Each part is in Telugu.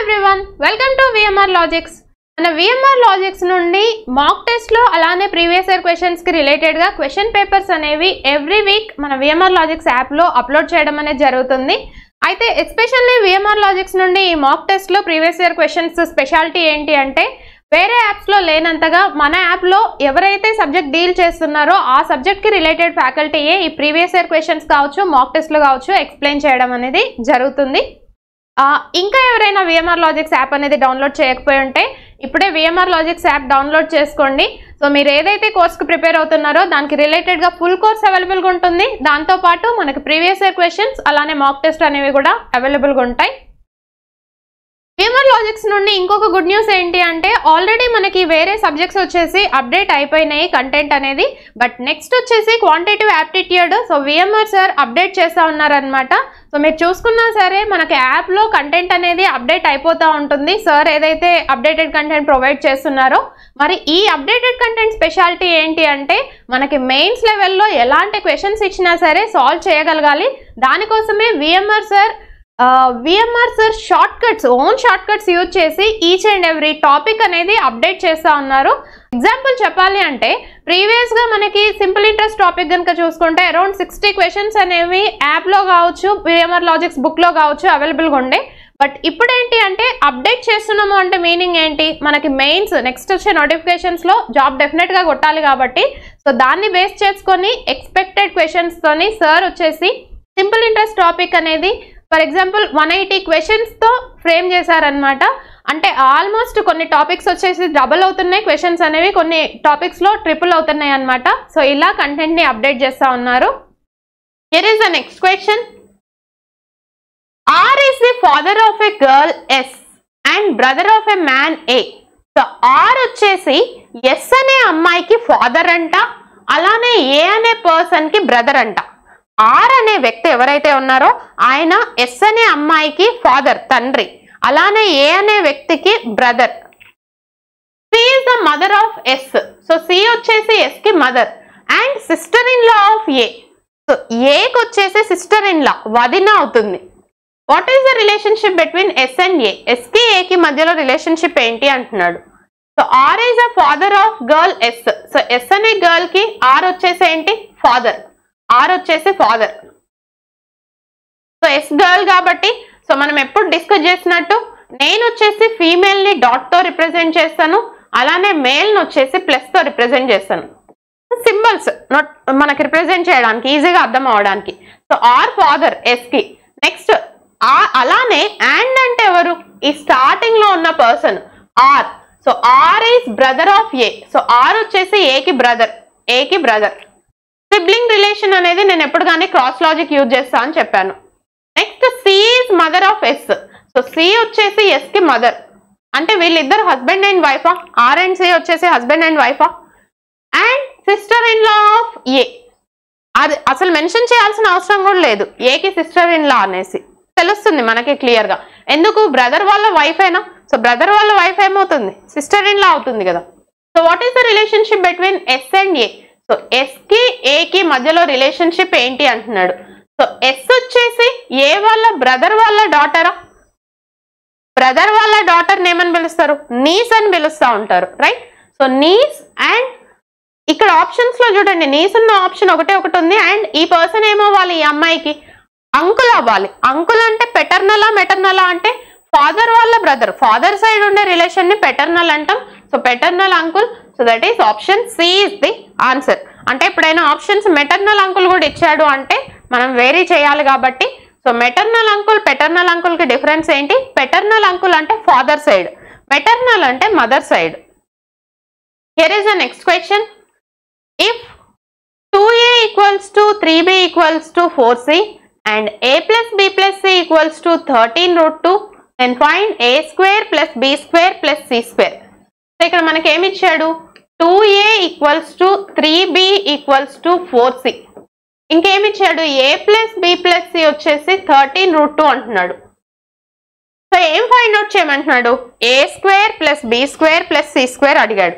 Everyone welcome to VMR logics మన విఎంఆర్ లాజిక్స్ నుండి మాక్ టెస్ట్ లో అలానే ప్రీవియస్ ఇయర్ క్వశ్చన్స్ కి రిలేటెడ్ గా క్వశ్చన్ పేపర్స్ అనేవి ఎవ్రీ వీక్ మన విఎంఆర్ లాజిక్స్ యాప్ లో అప్లోడ్ చేయడం అనేది జరుగుతుంది అయితే ఎస్పెషల్లీ విఎంఆర్ లాజిక్స్ నుండి ఈ మాక్ టెస్ట్ లో ప్రీవియస్ ఇయర్ క్వశ్చన్స్ స్పెషాలిటీ ఏంటి అంటే వేరే యాప్స్ లో లేనంతగా మన యాప్ లో ఎవరైతే సబ్జెక్ట్ డీల్ చేస్తున్నారో ఆ సబ్జెక్ట్ కి రిలేటెడ్ ఫ్యాకల్టీయే ఈ ప్రీవియస్ ఇయర్ క్వశ్చన్స్ కావచ్చు మాక్ టెస్ట్లు కావచ్చు ఎక్స్ప్లెయిన్ చేయడం అనేది జరుగుతుంది ఆ, ఇంకా ఎవరైనా విఎంఆర్ లాజిక్స్ యాప్ అనేది డౌన్లోడ్ చేయకపోయి ఉంటే ఇప్పుడే విఎంఆర్ లాజిక్స్ యాప్ డౌన్లోడ్ చేసుకోండి సో మీరు ఏదైతే కోర్స్కి ప్రిపేర్ అవుతున్నారో దానికి రిలేటెడ్గా ఫుల్ కోర్స్ అవైలబుల్గా ఉంటుంది దాంతోపాటు మనకి ప్రీవియస్ ఇయర్ క్వశ్చన్స్ అలానే మాక్ టెస్ట్ అనేవి కూడా అవైలబుల్గా ఉంటాయి విఎంఆర్ లాజిక్స్ నుండి ఇంకొక గుడ్ న్యూస్ ఏంటి అంటే ఆల్రెడీ మనకి వేరే సబ్జెక్ట్స్ వచ్చేసి అప్డేట్ అయిపోయినాయి కంటెంట్ అనేది బట్ నెక్స్ట్ వచ్చేసి quantitative aptitude so VMR sir update చేస్తూ ఉన్నారనమాట సో మీరు చూసుకున్నా సరే మనకి యాప్లో కంటెంట్ అనేది అప్డేట్ అయిపోతూ ఉంటుంది సార్ ఏదైతే అప్డేటెడ్ కంటెంట్ ప్రొవైడ్ చేస్తున్నారో మరి ఈ అప్డేటెడ్ కంటెంట్ స్పెషాలిటీ ఏంటి అంటే మనకి మెయిన్స్ లెవెల్లో ఎలాంటి క్వశ్చన్స్ ఇచ్చినా సరే సాల్వ్ చేయగలగాలి దానికోసమే VMR sir VMR sir shortcuts own shortcuts use చేసి ఈచ్ అండ్ ఎవ్రీ టాపిక్ అనేది అప్డేట్ చేస్తూ ఉన్నారు ఎగ్జాంపుల్ చెప్పాలి అంటే ప్రీవియస్ గా మనకి సింపుల్ ఇంట్రెస్ట్ టాపిక్ కనుక చూసుకుంటే అరౌండ్ సిక్స్టీ క్వశ్చన్స్ అనేవి యాప్ లో కావచ్చు విఎంఆర్ లాజిక్స్ బుక్ లో కావచ్చు అవైలబుల్ గా ఉండే బట్ ఇప్పుడు ఏంటి అంటే అప్డేట్ చేస్తున్నాము అంటే మీనింగ్ ఏంటి మనకి మెయిన్స్ నెక్స్ట్ వచ్చే నోటిఫికేషన్స్ లో జాబ్ డెఫినెట్ గా కొట్టాలి కాబట్టి సో దాన్ని బేస్ చేసుకొని ఎక్స్పెక్టెడ్ క్వశ్చన్స్ తోని సార్ వచ్చేసి సింపుల్ ఇంట్రెస్ట్ టాపిక్ అనేది ఫర్ ఎగ్జాంపుల్ వన్ ఎయిటీ క్వశ్చన్స్తో ఫ్రేమ్ చేశారనమాట అంటే ఆల్మోస్ట్ కొన్ని టాపిక్స్ వచ్చేసి డబల్ అవుతున్నాయి క్వశ్చన్స్ అనేవి కొన్ని టాపిక్స్లో ట్రిపుల్ అవుతున్నాయి అనమాట సో ఇలా కంటెంట్ని అప్డేట్ చేస్తూ ఉన్నారు here is the next question R is the father of a girl S and brother of a man A so R వచ్చేసి ఎస్ అనే అమ్మాయికి ఫాదర్ అంట అలానే ఏ అనే పర్సన్ కి బ్రదర్ అంట ఆర్ అనే వ్యక్తి ఎవరైతే ఉన్నారో ఆయన ఎస్ అనే అమ్మాయికి ఫాదర్ తండ్రి అలానే ఏ అనే వ్యక్తికి brother C is the mother of S so C వచ్చేసి ఎస్ కి mother and sister in law of A so ఏకి వచ్చేసి సిస్టర్ ఇన్ లా వదిన అవుతుంది what is the relationship between S and A S కి ఏ కి మధ్యలో రిలేషన్షిప్ ఏంటి అంటున్నాడు so R is a father of girl S so S అనే గర్ల్ కి ఆర్ వచ్చేసి ఏంటి ఫాదర్ ఆర్ వచ్చేసి ఫాదర్ సో ఎస్ గర్ల్ కాబట్టి సో మనం ఎప్పుడు డిస్కస్ చేసినట్టు నేను వచ్చేసి ఫీమేల్ ని డాట్ తో రిప్రజెంట్ చేస్తాను అలానే మేల్ ని వచ్చేసి ప్లస్ తో రిప్రజెంట్ చేస్తాను సింబల్స్ నోట్ మనకి రిప్రజెంట్ చేయడానికి ఈజీగా అర్థం అవడానికి సో ఆర్ ఫాదర్ ఎస్ కి నెక్స్ట్ అలానే అండ్ అంటే ఎవరు ఈ స్టార్టింగ్ లో ఉన్న person R so R is brother of A so R వచ్చేసి ఏకి బ్రదర్ ఏకి బ్రదర్ సిబ్లింగ్ రిలేషన్ అనేది నేను ఎప్పుడు కానీ క్రాస్ లాజిక్ యూజ్ చేస్తా అని చెప్పాను next C is mother of S so C వచ్చేసి ఎస్ కి మదర్ అంటే వీళ్ళిద్దరు హస్బెండ్ అండ్ వైఫా ఆర్ అండ్ సి వచ్చేసి హస్బెండ్ అండ్ వైఫా and sister in law of A అది అసలు మెన్షన్ చేయాల్సిన అవసరం కూడా లేదు ఏకి సిస్టర్ ఇన్ లా అనేసి తెలుస్తుంది మనకి క్లియర్ గా ఎందుకు బ్రదర్ వాళ్ళ వైఫ్ అయినా సో బ్రదర్ వాళ్ళ వైఫ్ ఏమవుతుంది సిస్టర్ ఇన్ లా అవుతుంది కదా so what is the relationship between S and A so S కి ఏ కి మధ్యలో రిలేషన్షిప్ ఏంటి అంటున్నాడు సో ఎస్ వచ్చేసి ఏ వాళ్ళ బ్రదర్ వాళ్ళ డాటరా బ్రదర్ వాళ్ళ డాటర్ ఏమని పిలుస్తారు నీస్ అని పిలుస్తూ ఉంటారు రైట్ సో నీస్ అండ్ ఇక్కడ ఆప్షన్స్ లో చూడండి నీస్ ఉన్న ఆప్షన్ ఒకటే ఒకటి ఉంది అండ్ ఈ పర్సన్ ఏమవ్వాలి ఈ అమ్మాయికి అంకుల్ అవ్వాలి అంకుల్ అంటే పెటర్నలా మెటర్నలా అంటే ఫాదర్ వాళ్ళ బ్రదర్ ఫాదర్ సైడ్ ఉండే రిలేషన్ ని పెటర్నల్ అంటాం so paternal uncle so that is option C is the answer అంటే ఎప్పుడైనా ఆప్షన్స్ మెటర్నల్ అంకుల్ కూడా ఇచ్చాడు అంటే మనం వేరీ చేయాలి కాబట్టి so maternal uncle paternal uncle కి డిఫరెన్స్ ఏంటి పెటర్నల్ అంకుల్ అంటే ఫాదర్ సైడ్ మెటర్నల్ అంటే mother side here is the next question if two A equals to three B equals to four C and A plus B plus C equals to thirteen root two then find A square plus B square plus C square so ఇక్కడ మనకి ఏమి ఇచ్చాడు two A equals to three B equals to four C ఇంకేమి ఇచ్చాడు A plus B plus C వచ్చేసి థర్టీన్ రూట్ టూ అంటున్నాడు సో ఏం ఫైండ్ అవుట్ చేయమంటున్నాడు A square plus B square plus C square అడిగాడు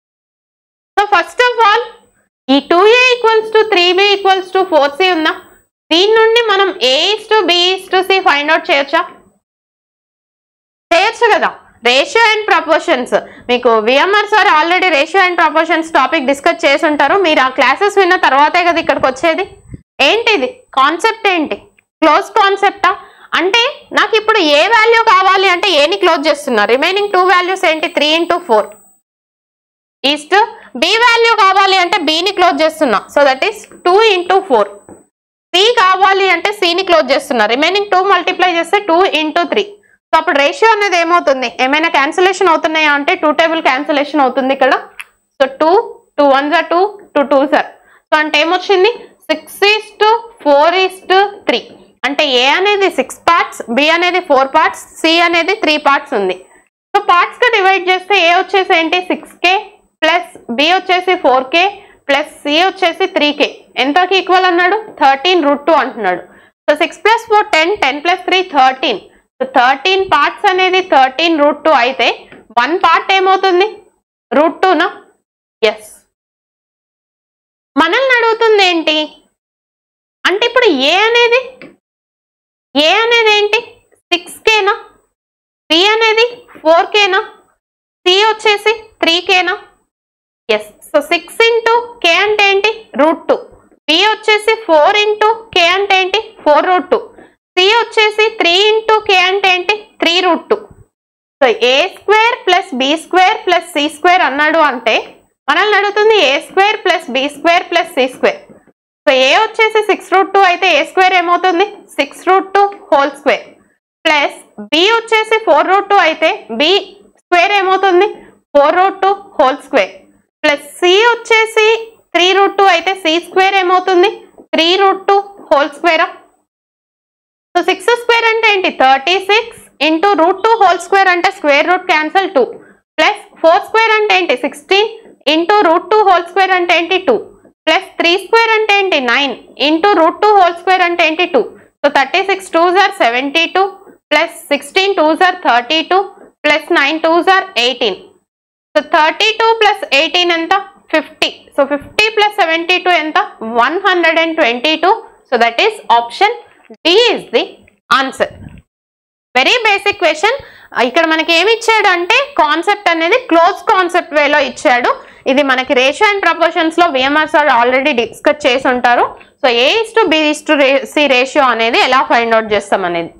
సో ఫస్ట్ ఆఫ్ ఆల్ ఈ two A equals to three B equals to four C ఉందా దీని నుండి మనం A is to B is to C find out చేయొచ్చా చేయొచ్చు రాయొచ్చు కదా రేషియో అండ్ ప్రపోర్షన్స్ మీకు VMR sir already ratio and proportions topic discuss చేసి ఉంటారు మీరు ఆ క్లాసెస్ విన్న తర్వాతే కదా ఇక్కడికి వచ్చేది ఏంటిది కాన్సెప్ట్ ఏంటి క్లోజ్ కాన్సెప్టా అంటే నాకు ఇప్పుడు ఏ వాల్యూ కావాలి అంటే ఏని క్లోజ్ చేస్తున్నా రిమైనింగ్ టూ వాల్యూస్ ఏంటి three into four is to B value కావాలి అంటే బిని క్లోజ్ చేస్తున్నా so that is two into four C కావాలి అంటే సిని క్లోజ్ చేస్తున్నా రిమైనింగ్ టూ మల్టిప్లై చేస్తే టూ ఇంటూ త్రీ సో అప్పుడు రేషియో అనేది ఏమవుతుంది ఏమైనా క్యాన్సిలేషన్ అవుతున్నాయా అంటే టూ టేబుల్ క్యాన్సిలేషన్ అవుతుంది ఇక్కడ సో టూ టూ వన్ జా two two two sir so అంటే ఏమొచ్చింది six is to four is to three అంటే ఏ అనేది సిక్స్ పార్ట్స్ బి అనేది ఫోర్ పార్ట్స్ సి అనేది త్రీ పార్ట్స్ ఉంది సో పార్ట్స్ గా డివైడ్ చేస్తే ఏ వచ్చేసి ఏంటి సిక్స్ కే ప్లస్ బి వచ్చేసి ఫోర్ కే ప్లస్ సి వచ్చేసి త్రీ కే ఎంతకి ఈక్వల్ అన్నాడు థర్టీన్ రూట్ టూ అంటున్నాడు so six plus four ten ten plus three thirteen so thirteen parts అనేది థర్టీన్ రూట్ టూ అయితే వన్ పార్ట్ ఏమవుతుంది రూట్ టూనా ఎస్ మనల్ని అడుగుతుంది ఏంటి అంటే ఇప్పుడు ఏ అనేది ఏ అనేది ఏంటి సిక్స్ కేనా బి అనేది ఫోర్ కేనా సి వచ్చేసి త్రీ కేనా yes so six into K అంటే ఏంటి రూట్ టూ బి వచ్చేసి ఫోర్ ఇంటూ కే అంటే ఏంటి ఫోర్ రూట్ టూ సి వచ్చేసి త్రీ ఇంటూ కే అంటే ఏంటి three root two so A square plus B square plus C square అన్నాడు అంటే మనల్ని అడుగుతుంది A square plus B square plus C square so A వచ్చేసి సిక్స్ రూట్ టూ అయితే ఏ స్క్వేర్ ఏమవుతుంది six root two whole square plus B వచ్చేసి ఫోర్ రూట్ టూ అయితే బి స్క్వేర్ ఏమవుతుంది four root two whole square plus C వచ్చేసి త్రీ రూట్ టూ అయితే సి స్క్వేర్ ఏమవుతుంది త్రీ రూట్ టూ హోల్ స్క్వేరా సో సిక్స్ స్క్వేర్ అంటే ఏంటి thirty six into root two whole square అంటే square root cancel two plus four square అంటే ఏంటి sixteen into root two whole square అంటే ఏంటి టూ ప్లస్ త్రీ స్క్వేర్ అంటే ఏంటి nine into root two whole square అంటే ఏంటి two so thirty six two జార్ seventy two plus sixteen two జార్ thirty two plus nine two జార్ eighteen so thirty two plus eighteen ఎంత fifty so fifty plus seventy two ఎంత one hundred and twenty two so that is option D is the answer very basic question ఇక్కడ మనకి ఏమి ఇచ్చాడు అంటే కాన్సెప్ట్ అనేది క్లోజ్ కాన్సెప్ట్ వేలో ఇచ్చాడు ఇది మనకి రేషియో అండ్ ప్రపోర్షన్స్ లో విఎంఆర్ సార్ ఆల్రెడీ డిస్కస్ చేసి ఉంటారు so A is to B is to C ratio అనేది ఎలా ఫైండ్ అవుట్ చేస్తాం అనేది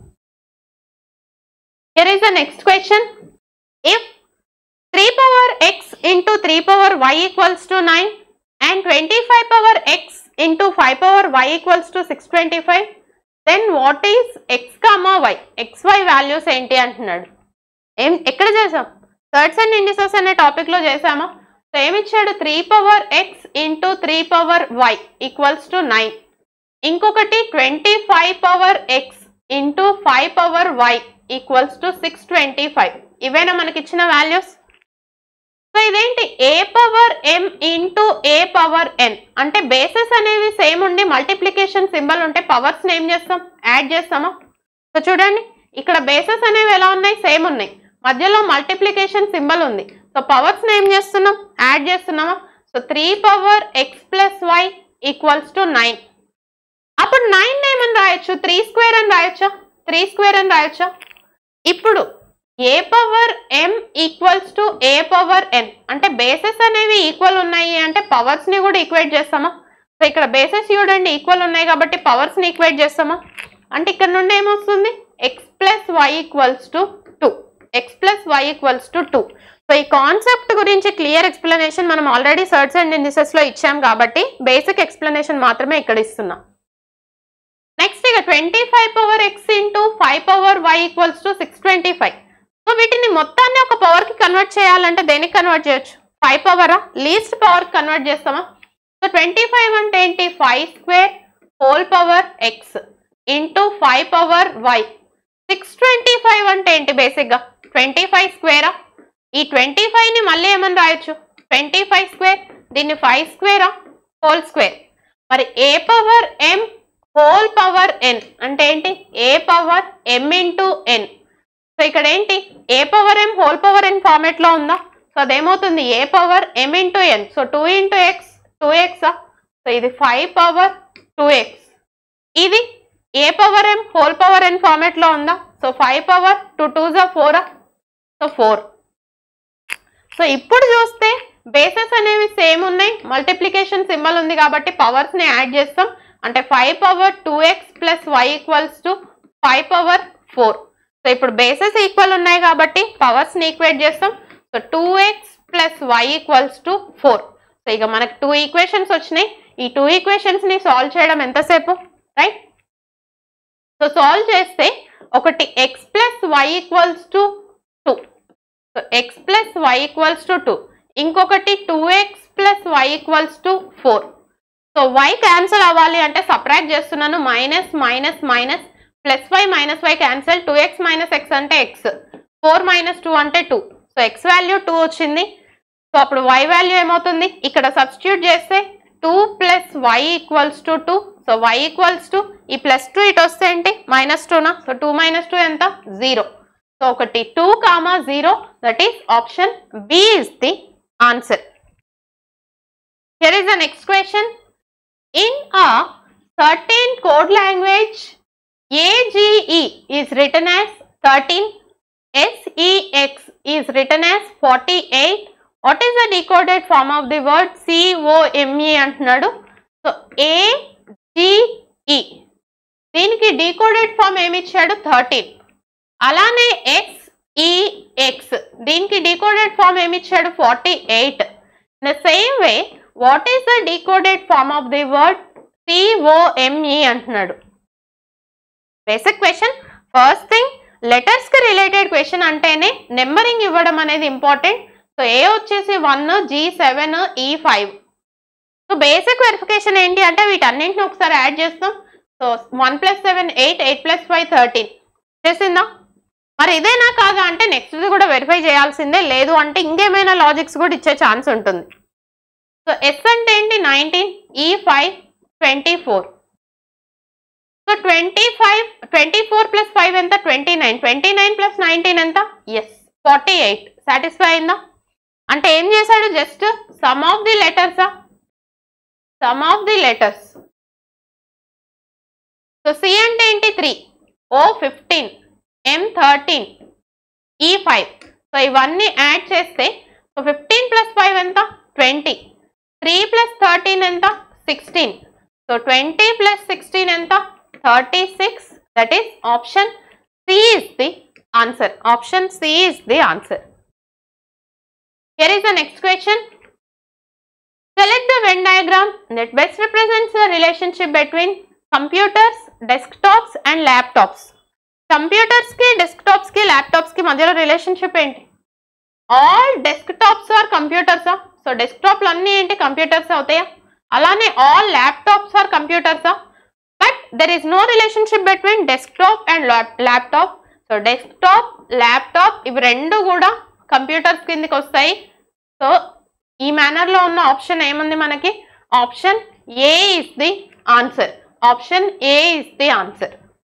here is the next question if 3 power x into 3 power y equals to 9 and 25 power x into 5 power y equals to 625 then what is x comma y xy values ఏంటి అంటున్నాడు ఏం ఎక్కడ చేసాం థర్డ్స్ అండ్ ఇండిసెస్ అనే టాపిక్ లో చేసామా సో ఏమిచ్చాడు three power X into three power Y equals to nine ఇంకొకటి twenty five power X into five power Y equals to six twenty five ఇవేనా మనకి ఇచ్చిన వాల్యూస్ సో ఇదేంటి A power M into A power N అంటే బేసెస్ అనేవి సేమ్ ఉండి మల్టిప్లికేషన్ సింబల్ ఉంటే పవర్స్ ఏం చేస్తాం యాడ్ చేస్తామా సో చూడండి ఇక్కడ బేసెస్ అనేవి ఎలా ఉన్నాయి సేమ్ ఉన్నాయి మధ్యలో మల్టిప్లికేషన్ సింబల్ ఉంది సో పవర్స్ ఏం చేస్తున్నాం యాడ్ చేస్తున్నామా so three power X plus Y equals to nine అప్పుడు నైన్ ఏమని రాయొచ్చు త్రీ స్క్వేర్ అని రాయొచ్చా త్రీ స్క్వేర్ అని రాయొచ్చా ఇప్పుడు A power M equals to A power N అంటే బేసెస్ అనేవి ఈక్వల్ ఉన్నాయి అంటే పవర్స్ ని కూడా ఈక్వేట్ చేస్తామా సో ఇక్కడ బేసెస్ చూడండి ఈక్వల్ ఉన్నాయి కాబట్టి పవర్స్ ని ఈక్వేట్ చేస్తామా అంటే ఇక్కడ నుండి ఏమొస్తుంది X plus Y equals to two X plus Y equals to two so ఈ కాన్సెప్ట్ గురించి క్లియర్ ఎక్స్ప్లెనేషన్ మనం ఆల్రెడీ సర్చ్ అండ్ ఇండిసెస్ లో ఇచ్చాం కాబట్టి బేసిక్ ఎక్స్ప్లెనేషన్ మాత్రమే ఇక్కడ ఇస్తున్నాం నెక్స్ట్ ఇక twenty five power X into five power Y equals to six twenty five so వీటిని మొత్తాన్ని ఒక పవర్ కి కన్వర్ట్ చేయాలంటే దేనికి కన్వర్ట్ చేయొచ్చు ఫైవ్ పవరా లీస్ట్ పవర్ కన్వర్ట్ చేస్తామా సో ట్వంటీ ఫైవ్ అంటే ఏంటి five square whole power X into five power Y six twenty five అంటే ఏంటి బేసిక్గా ట్వంటీ ఫైవ్ స్క్వేరా ఈ ట్వంటీ ని మళ్ళీ ఏమని రాయొచ్చు ట్వంటీ ఫైవ్ స్క్వేర్ దీన్ని ఫైవ్ స్క్వేరా హోల్ స్క్వేర్ మరి A power M whole power N అంటే ఏంటి A power M into N so ఇక్కడ ఏంటి A power M whole power N format లో ఉందా సో అదేమవుతుంది A power M into N so two into X two ఎక్సా సో ఇది ఫైవ్ పవర్ టూ ఎక్స్ ఇది A power M whole power N format లో ఉందా so five power two two జా ఫోరా సో ఫోర్ సో ఇప్పుడు చూస్తే బేసెస్ అనేవి సేమ్ ఉన్నాయి మల్టిప్లికేషన్ సింబల్ ఉంది కాబట్టి పవర్స్ ని యాడ్ చేస్తాం అంటే five power two X plus Y equals to five power four so ఇప్పుడు బేసెస్ ఈక్వల్ ఉన్నాయి కాబట్టి పవర్స్ ని ఈక్వేట్ చేస్తాం so two X plus Y equals to four so ఇక మనకు టూ ఈక్వేషన్స్ వచ్చినాయి ఈ టూ ఈక్వేషన్స్ ని సాల్వ్ చేయడం ఎంతసేపు రైట్ సో సాల్వ్ చేస్తే ఒకటి X plus Y equals to two so X plus Y equals to two ఇంకొకటి two X plus Y equals to four so Y cancel అవ్వాలి అంటే సపరేట్ చేస్తున్నాను minus minus minus plus Y minus Y cancel two X minus X అంటే ఎక్స్ ఫోర్ మైనస్ టూ అంటే two so X value two వచ్చింది సో అప్పుడు వై వాల్యూ ఏమవుతుంది ఇక్కడ సబ్స్టిట్యూట్ చేస్తే two plus Y equals to two so Y equals to ఈ ప్లస్ టూ ఇటు వస్తే ఏంటి మైనస్ టూనా సో టూ మైనస్ టూ ఎంత జీరో సో ఒకటి two comma zero that is option B is the answer here is the next question in a certain code language AGE is written as 13 SEX is written as 48 what is the decoded form of the word COME అంటున్నాడు సో AGE దీనికి డీకోడెడ్ ఫామ్ ఏమి ఇచ్చాడు థర్టీన్ అలానే ఎక్స్ఈఎక్స్ దీనికి డీకోడెడ్ ఫామ్ ఏమి ఇచ్చాడు forty eight in the same way what is the decoded form of the word C O M E అంటున్నాడు basic question first thing letters కి రిలేటెడ్ క్వశ్చన్ అంటేనే నెంబరింగ్ ఇవ్వడం అనేది ఇంపార్టెంట్ సో ఏ వచ్చేసి one G seven E five so basic verification ఏంటి అంటే వీటన్నింటిని ఒకసారి యాడ్ చేస్తాం so one plus seven eight eight plus five thirteen చేసిందా మరి ఇదేనా కాదా అంటే నెక్స్ట్ కూడా వెరిఫై చేయాల్సిందే లేదు అంటే ఇంకేమైనా లాజిక్స్ కూడా ఇచ్చే ఛాన్స్ ఉంటుంది సో ఎస్ అంటే ఏంటి nineteen E five twenty four so twenty five twenty four plus five ఎంత twenty nine twenty nine plus nineteen ఎంత ఎస్ ఫార్టీ ఎయిట్ సాటిస్ఫై అయిందా అంటే ఏం చేశాడు జస్ట్ సమ్ ఆఫ్ ది లెటర్సా sum of the letters so C అంటే ఏంటి three O fifteen M thirteen E five so ఇవన్నీ యాడ్ చేస్తే సో ఫిఫ్టీన్ ప్లస్ ఫైవ్ ఎంత ట్వంటీ త్రీ ప్లస్ థర్టీన్ ఎంత sixteen so twenty plus sixteen ఎంత thirty six that is option C is the answer option C is the answer here is the next question Select the Venn diagram that best represents the relationship between computers, desktops and laptops. Computers కి డెస్క్టాప్స్ కి ల్యాప్టాప్స్ కి మధ్యలో రిలేషన్షిప్ ఏంటి ఆల్ డెస్క్టాప్స్ ఆర్ కంప్యూటర్సా సో డెస్క్టాప్లు అన్నీ ఏంటి కంప్యూటర్స్ అవుతాయా అలానే ఆల్ ల్యాప్టాప్స్ ఆర్ కంప్యూటర్సా but there is no relationship between desktop and laptop so desktop laptop ఇవి రెండు కూడా కంప్యూటర్స్ కిందకి వస్తాయి సో ఈ మేనర్ లో ఉన్న ఆప్షన్ ఏముంది మనకి option A is the answer option A is the answer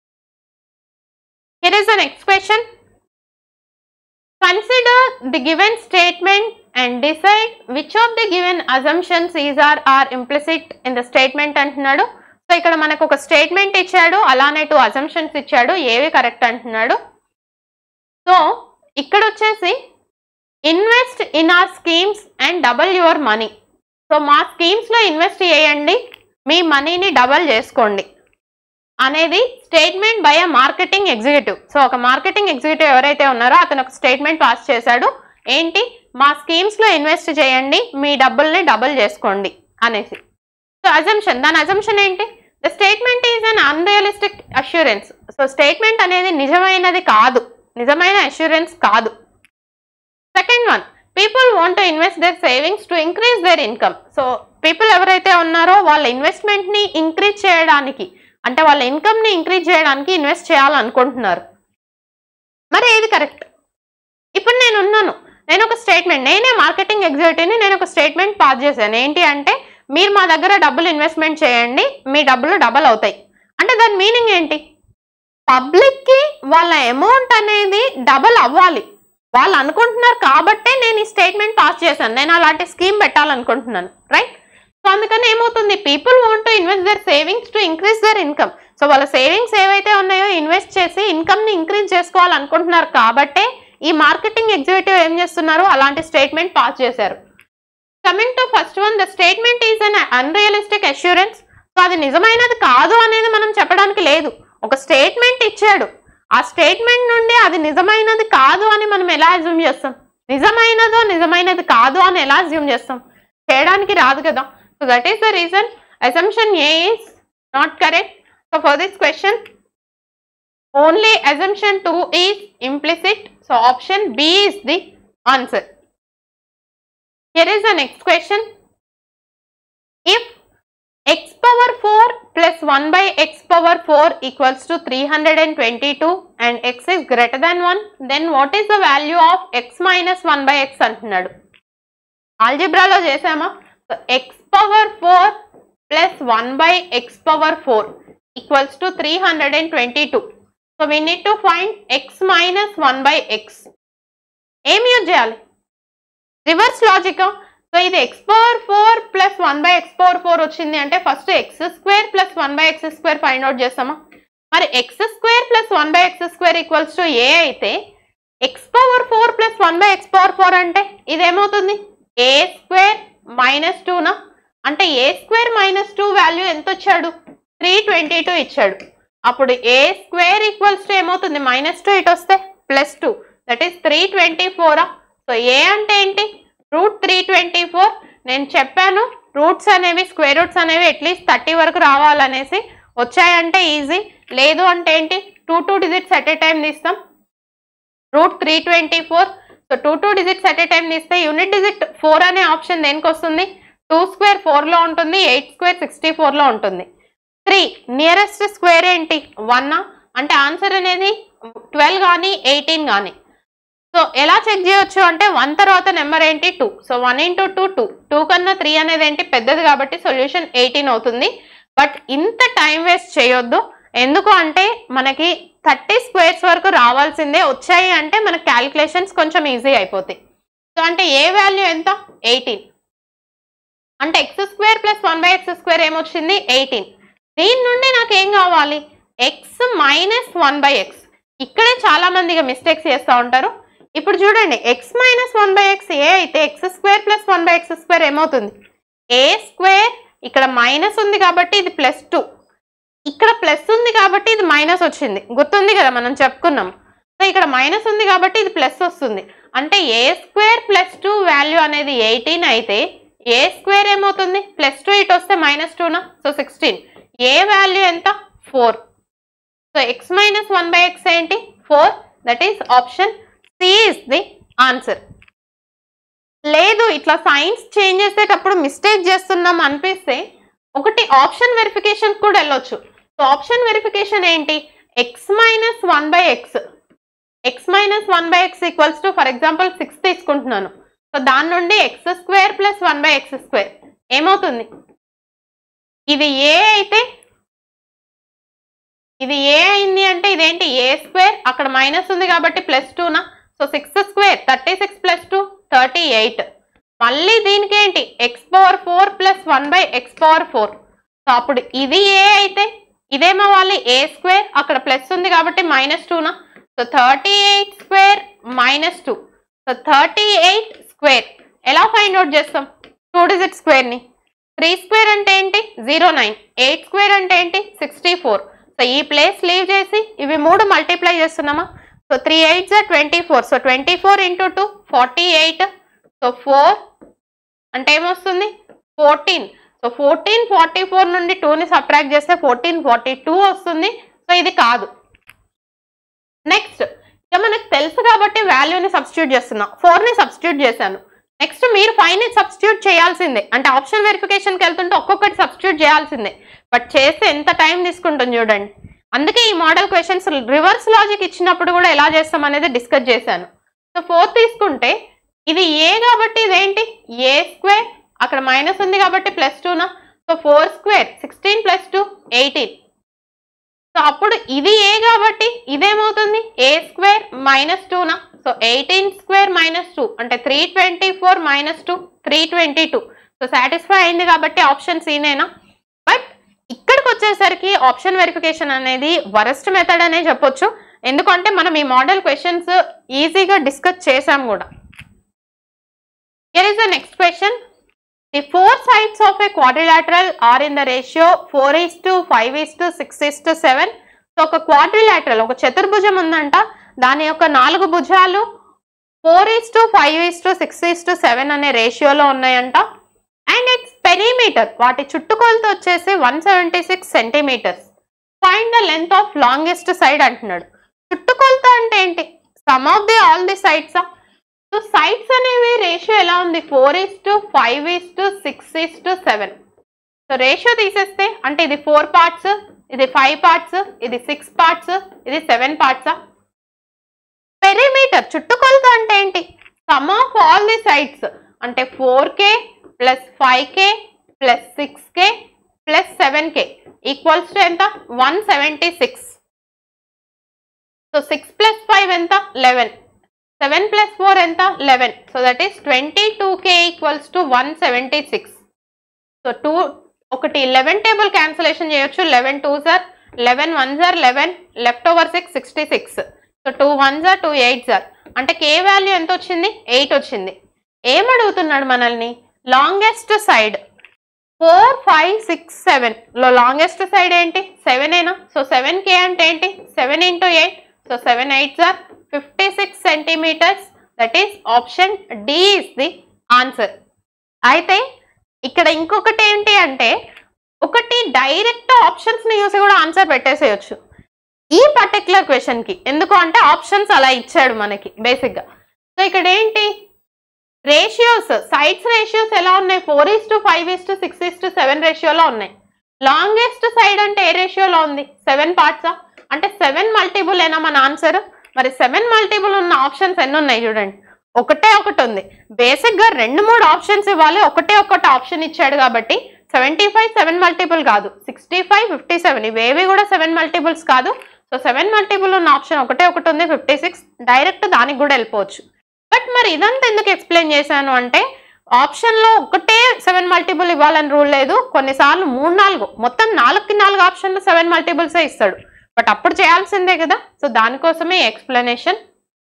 Here is the next question. Consider the given statement and decide which of the given assumptions is or are implicit in the statement అంటున్నాడు సో ఇక్కడ మనకు ఒక స్టేట్మెంట్ ఇచ్చాడు అలానే టూ అజంప్షన్స్ ఇచ్చాడు ఏవి కరెక్ట్ అంటున్నాడు సో ఇక్కడ వచ్చేసి invest in our schemes and double your money so మా స్కీమ్స్లో ఇన్వెస్ట్ చేయండి మీ మనీని డబల్ చేసుకోండి అనేది statement by a marketing executive so ఒక మార్కెటింగ్ ఎగ్జిక్యూటివ్ ఎవరైతే ఉన్నారో అతను ఒక స్టేట్మెంట్ పాస్ చేశాడు ఏంటి మా స్కీమ్స్ లో ఇన్వెస్ట్ చేయండి మీ డబ్బుల్ని డబుల్ చేసుకోండి అనేసి సో అజంప్షన్ దాని అజంప్షన్ ఏంటి the statement is un unrealistic assurance so statement అనేది నిజమైనది కాదు నిజమైన అష్యూరెన్స్ కాదు second one people want to invest their savings to increase their income so people ఎవరైతే ఉన్నారో వాళ్ళ ఇన్వెస్ట్మెంట్ ని ఇంక్రీజ్ చేయడానికి అంటే వాళ్ళ ఇన్కమ్ ని ఇంక్రీజ్ చేయడానికి ఇన్వెస్ట్ చేయాలనుకుంటున్నారు మరి ఏది కరెక్ట్ ఇప్పుడు నేను ఉన్నాను నేను ఒక స్టేట్మెంట్ నేనే మార్కెటింగ్ ఎగ్జిక్యూటివ్ని నేను ఒక స్టేట్మెంట్ పాస్ చేశాను ఏంటి అంటే మీరు మా దగ్గర డబ్బులు ఇన్వెస్ట్మెంట్ చేయండి మీ డబ్బులు డబల్ అవుతాయి అంటే దాని మీనింగ్ ఏంటి పబ్లిక్కి వాళ్ళ అమౌంట్ అనేది డబల్ అవ్వాలి వాళ్ళు అనుకుంటున్నారు కాబట్టే నేను ఈ స్టేట్మెంట్ పాస్ చేశాను నేను అలాంటి స్కీమ్ పెట్టాలనుకుంటున్నాను రైట్ సో అందుకని ఏమవుతుంది people want to invest their savings to increase their income so వాళ్ళ సేవింగ్స్ ఏవైతే ఉన్నాయో ఇన్వెస్ట్ చేసి ఇన్కమ్ ని ఇంక్రీజ్ చేసుకోవాలనుకుంటున్నారు కాబట్టే ఈ మార్కెటింగ్ ఎగ్జిక్యూటివ్ ఏం చేస్తున్నారు అలాంటి స్టేట్మెంట్ పాస్ చేశారు coming to first one the statement is un unrealistic assurance so అది నిజమైనది కాదు అనేది మనం చెప్పడానికి లేదు ఒక స్టేట్మెంట్ ఇచ్చాడు ఆ స్టేట్మెంట్ నుండి అది నిజమైనది కాదు అని మనం ఎలా అజ్యూమ్ చేస్తాం నిజమైనదో నిజమైనది కాదు అని ఎలా అజ్యూమ్ చేస్తాం చేయడానికి రాదు కదా so that is the reason assumption A is not correct so for this question only assumption two is implicit so option B is the answer Here is the next question. If x power 4 plus 1 by x power 4 equals to 322 and x is greater than 1, then what is the value of x minus 1 by x అంటున్నాడు ఆల్జిబ్రాలో చేసామా X power four plus one by X power four equals to three hundred and twenty two so we need to find X minus one by X ఏం యూజ్ చేయాలి రివర్స్ లాజిక్ సో ఇది X power four plus one by X power four వచ్చింది అంటే first X square plus one by X square find out చేస్తామా మరి X square plus one by X square equals to ఏ అయితే X power four plus one by X power four అంటే ఇదేమవుతుంది ఏ స్క్వేర్ మైనస్ టూనా అంటే A square minus two value ఎంత వచ్చాడు త్రీ ట్వంటీ టూ ఇచ్చాడు అప్పుడు ఏ స్క్వేర్ ఈక్వల్స్ టు ఏమవుతుంది మైనస్ టూ ఇటు వస్తే plus two that is three twenty ఫోరా సో ఏ అంటే ఏంటి రూట్ త్రీ ట్వంటీ ఫోర్ నేను చెప్పాను రూట్స్ అనేవి స్క్వేర్ రూట్స్ అనేవి అట్లీస్ట్ థర్టీ వరకు రావాలనేసి వచ్చాయంటే ఈజీ లేదు అంటే ఏంటి two two digits at a time తీస్తాం root three twenty four so two two digits at a time తీస్తే యూనిట్ డిజిట్ ఫోర్ అనే ఆప్షన్ దేనికి వస్తుంది టూ స్క్వేర్ ఫోర్లో ఉంటుంది ఎయిట్ స్క్వేర్ సిక్స్టీ ఫోర్లో ఉంటుంది త్రీ నియరెస్ట్ స్క్వేర్ ఏంటి వన్ అంటే ఆన్సర్ అనేది ట్వెల్వ్ కానీ ఎయిటీన్ కానీ సో ఎలా చెక్ చేయొచ్చు అంటే వన్ తర్వాత నెంబర్ ఏంటి two so one into two two two కన్నా త్రీ అనేది ఏంటి పెద్దది కాబట్టి సొల్యూషన్ ఎయిటీన్ అవుతుంది బట్ ఇంత టైం వేస్ట్ చేయొద్దు ఎందుకు అంటే మనకి థర్టీ స్క్వేర్స్ వరకు రావాల్సిందే వచ్చాయి అంటే మన క్యాలిక్యులేషన్స్ కొంచెం ఈజీ అయిపోతాయి సో అంటే ఏ వాల్యూ ఎంత ఎయిటీన్ అంటే X square plus one by X square ఏమొచ్చింది ఎయిటీన్ దీని నుండి నాకు ఏం కావాలి X minus one by X ఇక్కడే చాలా మంది ఇక మిస్టేక్స్ చేస్తూ ఉంటారు ఇప్పుడు చూడండి X minus one by X A అయితే X square plus one by X square ఏమవుతుంది ఏ స్క్వేర్ ఇక్కడ మైనస్ ఉంది కాబట్టి ఇది ప్లస్ టూ ఇక్కడ ప్లస్ ఉంది కాబట్టి ఇది మైనస్ వచ్చింది గుర్తుంది కదా మనం చెప్పుకున్నాం సో ఇక్కడ మైనస్ ఉంది కాబట్టి ఇది ప్లస్ వస్తుంది అంటే A square plus two value అనేది ఎయిటీన్ అయితే ఏ స్క్వేర్ ఏమవుతుంది ప్లస్ టూ ఇటు వస్తే మైనస్ టూనా సో సిక్స్టీన్ ఏ వాల్యూ ఎంత four so X minus one by X ఏంటి four that is option C is the answer లేదు ఇట్లా సైన్స్ చేంజ్ చేసేటప్పుడు మిస్టేక్ చేస్తున్నాం అనిపిస్తే ఒకటి ఆప్షన్ వెరిఫికేషన్ కూడా వెళ్ళొచ్చు సో ఆప్షన్ వెరిఫికేషన్ ఏంటి X minus one by X X minus one by X equals to for example six తీసుకుంటున్నాను సో దాని నుండి X square plus one by X square ఏమవుతుంది ఇది ఏ అయితే ఇది ఏ అయింది అంటే ఇదేంటి ఏ స్క్వేర్ అక్కడ మైనస్ ఉంది కాబట్టి ప్లస్ టూనా so six square thirty six plus two thirty eight మళ్ళీ దీనికి ఏంటి X power four plus one by X power four so అప్పుడు ఇది ఏ అయితే ఇదేమవ్వాలి ఏ స్క్వేర్ అక్కడ ప్లస్ ఉంది కాబట్టి మైనస్ టూనా so thirty eight square minus two so thirty eight square ఎలా ఫైండ్ అవుట్ చేస్తాం టూ డిజిట్ స్క్వేర్ని త్రీ స్క్వేర్ అంటే ఏంటి జీరో నైన్ ఎయిట్ స్క్వేర్ అంటే ఏంటి సిక్స్టీ ఫోర్ సో ఈ ప్లేస్ లీవ్ చేసి ఇవి మూడు మల్టిప్లై చేస్తున్నామా సో త్రీ ఎయిట్ జా twenty four so twenty four into two forty eight so four అంటే ఏమొస్తుంది fourteen so fourteen forty four నుండి టూని సబ్ట్రాక్ట్ చేస్తే ఫోర్టీన్ ఫార్టీ టూ వస్తుంది సో ఇది కాదు నెక్స్ట్ ఇక మనకు తెలుసు కాబట్టి వాల్యూని సబ్స్టిట్యూట్ చేస్తున్నాం ఫోర్ని సబ్స్టిట్యూట్ చేశాను నెక్స్ట్ మీరు ఫైవ్ని సబ్స్టిట్యూట్ చేయాల్సిందే అంటే ఆప్షన్ వెరిఫికేషన్కి వెళ్తుంటే ఒక్కొక్కటి సబ్స్టిట్యూట్ చేయాల్సిందే బట్ చేస్తే ఎంత టైం తీసుకుంటుంది చూడండి అందుకే ఈ మోడల్ క్వశ్చన్స్ రివర్స్ లాజిక్ ఇచ్చినప్పుడు కూడా ఎలా చేస్తాం అనేది డిస్కస్ చేశాను సో ఫోర్ తీసుకుంటే ఇది ఏ కాబట్టి ఇదేంటి ఏ స్క్వేర్ అక్కడ మైనస్ ఉంది కాబట్టి ప్లస్ టూనా so four square sixteen plus two eighteen so అప్పుడు ఇది ఏ కాబట్టి ఇదేమవుతుంది ఏ స్క్వేర్ మైనస్ టూనా so eighteen square minus two అంటే three twenty four minus two three twenty two so satisfy అయింది కాబట్టి ఆప్షన్ సీనేనా బట్ ఇక్కడికి వచ్చేసరికి ఆప్షన్ వెరిఫికేషన్ అనేది వరస్ట్ మెథడ్ అనే చెప్పొచ్చు ఎందుకంటే మనం ఈ మోడల్ క్వశ్చన్స్ ఈజీగా డిస్కస్ చేసాం కూడా here is the next question the four sides of a quadrilateral are in the ratio four is to five is to six is to seven so ఒక క్వాడ్రిలాటరల్ ఒక చతుర్భుజం ఉందంట దాని యొక్క నాలుగు భుజాలు four is to five is to six is to seven అనే రేషియోలో ఉన్నాయంట అండ్ ఇట్స్ పెరీమీటర్ వాటి చుట్టుకొలత వచ్చేసి one seventy six centimetres find the length of longest side అంటున్నాడు చుట్టుకొలత అంటే ఏంటి sum of the all the sides so sides అనేవి రేషియో ఎలా ఉంది four is to five is to six is to seven so ratio తీసేస్తే అంటే ఇది ఫోర్ పార్ట్స్ ఇది ఫైవ్ పార్ట్స్ ఇది సిక్స్ పార్ట్స్ ఇది సెవెన్ పార్ట్సా పెరిమీటర్ చుట్టుకొలత అంటే ఏంటి sum of all the sides అంటే four K plus five K plus six K plus seven K equals to ఎంత one seventy six so six plus five ఎంత లెవెన్ సెవెన్ ప్లస్ ఫోర్ ఎంత eleven so that is twenty two K equals to one seventy six so two ఒకటి లెవెన్ టేబుల్ క్యాన్సలేషన్ చేయొచ్చు లెవెన్ టూ సార్ లెవెన్ వన్ సార్ eleven left over six sixty six so two one సార్ టూ ఎయిట్ సార్ అంటే కే వాల్యూ ఎంత వచ్చింది ఎయిట్ వచ్చింది ఏం అడుగుతున్నాడు మనల్ని longest side four five six seven లో లాంగెస్ట్ సైడ్ ఏంటి సెవెన్ ఏనా సో సెవెన్ కే అంటే ఏంటి seven into eight so seven eight సార్ fifty six centimetres that is option D is the answer అయితే ఇక్కడ ఇంకొకటి ఏంటి అంటే ఒకటి డైరెక్ట్ ఆప్షన్స్ ని చూసి కూడా ఆన్సర్ పెట్టేసేయచ్చు ఈ పర్టికులర్ క్వశ్చన్ కి ఎందుకు అంటే ఆప్షన్స్ అలా ఇచ్చాడు మనకి బేసిక్ గా సో ఇక్కడ ఏంటి రేషియోస్ సైడ్స్ రేషియోస్ ఎలా ఉన్నాయి four is to five is to six is to seven రేషియోలో ఉన్నాయి లాంగెస్ట్ సైడ్ అంటే ఏ రేషియోలో ఉంది సెవెన్ పార్ట్సా అంటే సెవెన్ మల్టిపుల్ ఏనా మన ఆన్సర్ మరి సెవెన్ మల్టిపుల్ ఉన్న ఆప్షన్స్ ఎన్ని ఉన్నాయి చూడండి ఒకటే ఒకటి ఉంది బేసిక్ గా రెండు మూడు ఆప్షన్స్ ఇవ్వాలి ఒకటే ఒకటి ఆప్షన్ ఇచ్చాడు కాబట్టి సెవెంటీ ఫైవ్ సెవెన్ మల్టిపుల్ కాదు సిక్స్టీ ఫైవ్ ఫిఫ్టీ సెవెన్ ఇవేవి కూడా సెవెన్ మల్టిపుల్స్ కాదు సో సెవెన్ మల్టిపుల్ ఉన్న ఆప్షన్ ఒకటే ఒకటి ఉంది ఫిఫ్టీ సిక్స్ డైరెక్ట్ దానికి కూడా వెళ్ళిపోవచ్చు బట్ మరి ఇదంతా ఎందుకు ఎక్స్ప్లెయిన్ చేశాను అంటే ఆప్షన్లో ఒకటే సెవెన్ మల్టిపుల్ ఇవ్వాలని రూల్ లేదు కొన్నిసార్లు మూడు నాలుగు మొత్తం నాలుగుకి నాలుగు ఆప్షన్లు సెవెన్ మల్టిపుల్సే ఇస్తాడు బట్ అప్పుడు చేయాల్సిందే కదా సో దానికోసమే explanation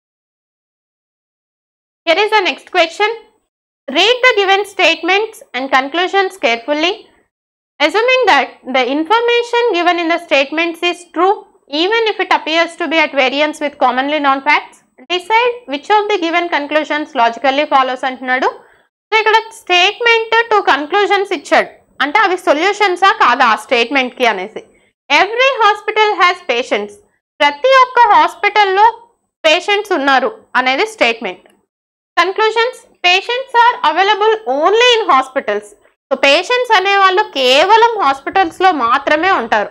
Here is the next question. Read the given statements and conclusions carefully. Assuming that the information given in the statements is true, even if it appears to be at variance with commonly known facts, decide which of the given conclusions logically follows అంటున్నాడు సో ఇక్కడ స్టేట్మెంట్ టు కన్క్లూజన్స్ ఇచ్చాడు అంటే అవి సొల్యూషన్సా కాదా ఆ స్టేట్మెంట్ కి అనేసి ఎవ్రీ హాస్పిటల్ హ్యాస్ పేషెంట్స్ ప్రతి ఒక్క హాస్పిటల్లో పేషెంట్స్ ఉన్నారు అనేది statement conclusions patients are available only in hospitals so patients అనేవాళ్ళు కేవలం హాస్పిటల్స్ లో మాత్రమే ఉంటారు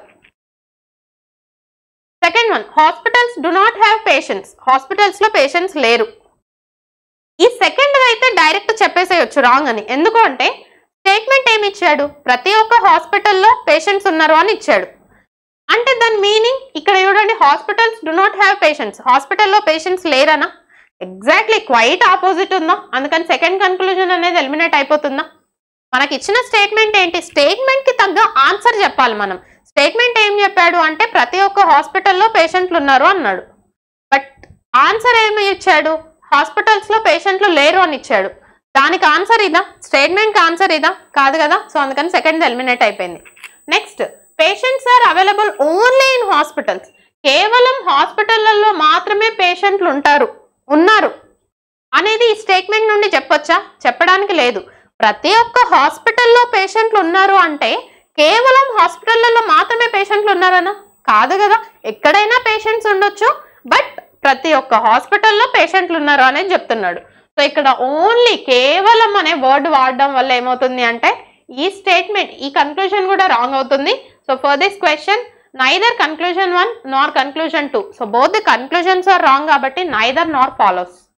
second one hospitals do not have patients hospitals లో పేషెంట్స్ లేరు ఈ సెకండ్ అయితే డైరెక్ట్ చెప్పేసేయచ్చు రాంగ్ అని ఎందుకు అంటే స్టేట్మెంట్ ఏమి ఇచ్చాడు ప్రతి ఒక్క హాస్పిటల్లో పేషెంట్స్ ఉన్నారు అని ఇచ్చాడు అంటే దాని మీనింగ్ ఇక్కడ చూడండి hospitals do not have patients హాస్పిటల్లో పేషెంట్స్ లేరనా ఎగ్జాక్ట్లీ క్వైట్ ఆపోజిట్ ఉందా అందుకని సెకండ్ కన్క్లూజన్ అనేది ఎలిమినేట్ అయిపోతుందా మనకి ఇచ్చిన స్టేట్మెంట్ ఏంటి స్టేట్మెంట్ కి తగ్గ ఆన్సర్ చెప్పాలి మనం స్టేట్మెంట్ ఏం చెప్పాడు అంటే ప్రతి ఒక్క హాస్పిటల్లో పేషెంట్లు ఉన్నారు అన్నాడు బట్ ఆన్సర్ ఏమి ఇచ్చాడు హాస్పిటల్స్ లో పేషెంట్లు లేరు అని ఇచ్చాడు దానికి ఆన్సర్ ఇదా స్టేట్మెంట్ కి ఆన్సర్ ఇదా కాదు కదా సో అందుకని సెకండ్ ఎలిమినేట్ అయిపోయింది next patients are available only in hospitals కేవలం హాస్పిటళ్లలో మాత్రమే పేషెంట్లు ఉంటారు ఉన్నారు అనేది ఈ స్టేట్మెంట్ నుండి చెప్పొచ్చా చెప్పడానికి లేదు ప్రతి ఒక్క హాస్పిటల్లో పేషెంట్లు ఉన్నారు అంటే కేవలం హాస్పిటల్లో మాత్రమే పేషెంట్లు ఉన్నారనా కాదు కదా ఎక్కడైనా పేషెంట్స్ ఉండొచ్చు బట్ ప్రతి ఒక్క హాస్పిటల్లో పేషెంట్లు ఉన్నారు అనేది చెప్తున్నాడు సో ఇక్కడ ఓన్లీ కేవలం అనే వర్డ్ వాడడం వల్ల ఏమవుతుంది అంటే ఈ స్టేట్మెంట్ ఈ కన్క్లూజన్ కూడా రాంగ్ అవుతుంది so for this question neither conclusion one nor conclusion two so both the conclusions are wrong కాబట్టి నైదర్ నార్ ఫాలోస్